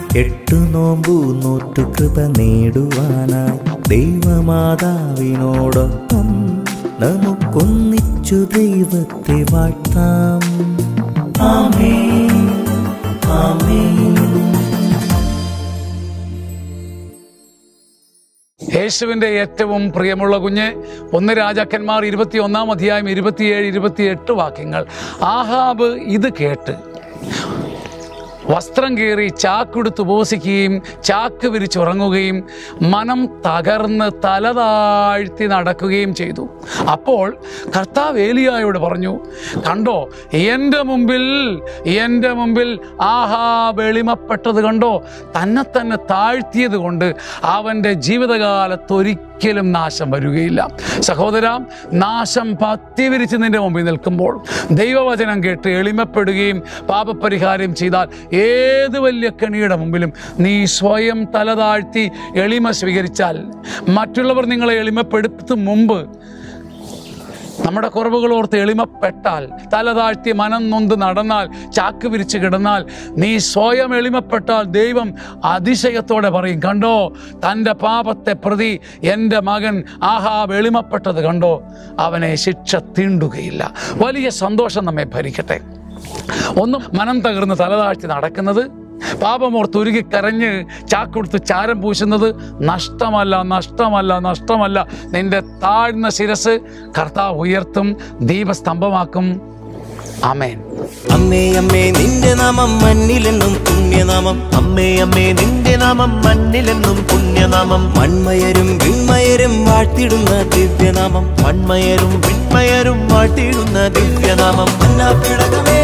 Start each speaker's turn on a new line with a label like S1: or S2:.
S1: എട്ടു നോമ്പു നോറ്റു കൃപ നേടുവാനായി ദൈവമാതാവിനോടൊപ്പം നമുക്കൊന്നിച്ചു ദൈവത്തെ വാഴ്ത്താം ആമേൻ ആമേൻ
S2: യേശുവിന്റെ ഏറ്റവും പ്രിയമുള്ള കുഞ്ഞ് ഒന്ന് രാജാക്കന്മാർ ഇരുപത്തി ഒന്നാം അധ്യായം ഇരുപത്തിയേഴ് ഇരുപത്തിയെട്ട് വാക്യങ്ങൾ ആഹാബ് ഇത് കേട്ട് വസ്ത്രം കീറി ചാക്കെടുത്ത് ഉപവസിക്കുകയും ചാക്ക് വിരിച്ചുറങ്ങുകയും മനം തകർന്ന് തല താഴ്ത്തി നടക്കുകയും ചെയ്തു അപ്പോൾ കർത്താവ് ഏലിയായോട് പറഞ്ഞു കണ്ടോ എൻ്റെ മുമ്പിൽ എൻ്റെ മുമ്പിൽ ആഹാ വെളിമപ്പെട്ടത് കണ്ടോ തന്നെ തന്നെ താഴ്ത്തിയത് കൊണ്ട് അവൻ്റെ ജീവിതകാലത്തൊരിക്കലും നാശം വരികയില്ല സഹോദര നാശം പത്തി വിരിച്ച് നിന്റെ മുമ്പിൽ നിൽക്കുമ്പോൾ ദൈവവചനം കേട്ട് എളിമപ്പെടുകയും പാപപരിഹാരം ചെയ്താൽ ഏത് വലിയ കെണിയുടെ മുമ്പിലും നീ സ്വയം തല താഴ്ത്തി എളിമ സ്വീകരിച്ചാൽ മറ്റുള്ളവർ നിങ്ങളെ എളിമപ്പെടുത്തും മുമ്പ് നമ്മുടെ കുറവുകൾ ഓർത്ത് എളിമപ്പെട്ടാൽ തല താഴ്ത്തി മനം നൊന്ത് നടന്നാൽ ചാക്ക് വിരിച്ച് കിടന്നാൽ നീ സ്വയം എളിമപ്പെട്ടാൽ ദൈവം അതിശയത്തോടെ പറയും കണ്ടോ തൻ്റെ പാപത്തെ പ്രതി എൻ്റെ മകൻ ആഹാ എളിമപ്പെട്ടത് കണ്ടോ അവനെ ശിക്ഷ തീണ്ടുകയില്ല വലിയ സന്തോഷം നമ്മെ ഭരിക്കട്ടെ ഒന്നും മനം തകർന്ന് തലതാഴ്ത്തി നടക്കുന്നത് പാപമോർത്ത് ഉരുകി കരഞ്ഞ് ചാക്കൊടുത്ത് ചാരം പൂശുന്നത് നഷ്ടമല്ല നഷ്ടമല്ല നഷ്ടമല്ല നിന്റെ താഴ്ന്ന ശിരസ് കർത്താവ് ഉയർത്തും ദീപസ്തംഭമാക്കും ആമേൻ
S1: അമ്മേ അമ്മേ നിന്റെ നാമം മണ്ണിലെന്നും പുണ്യനാമം അമ്മേ അമ്മേ നിന്റെ നാമം മണ്ണിലെന്നും പുണ്യനാമം മൺമയരും വിൺമയരും വാഴ്ത്തിടുന്ന ദിവ്യനാമം മൺമയരും വിൺമയരും വാഴ്ത്തിടുന്ന ദിവ്യനാമം അന്നാപ്പിടകമേ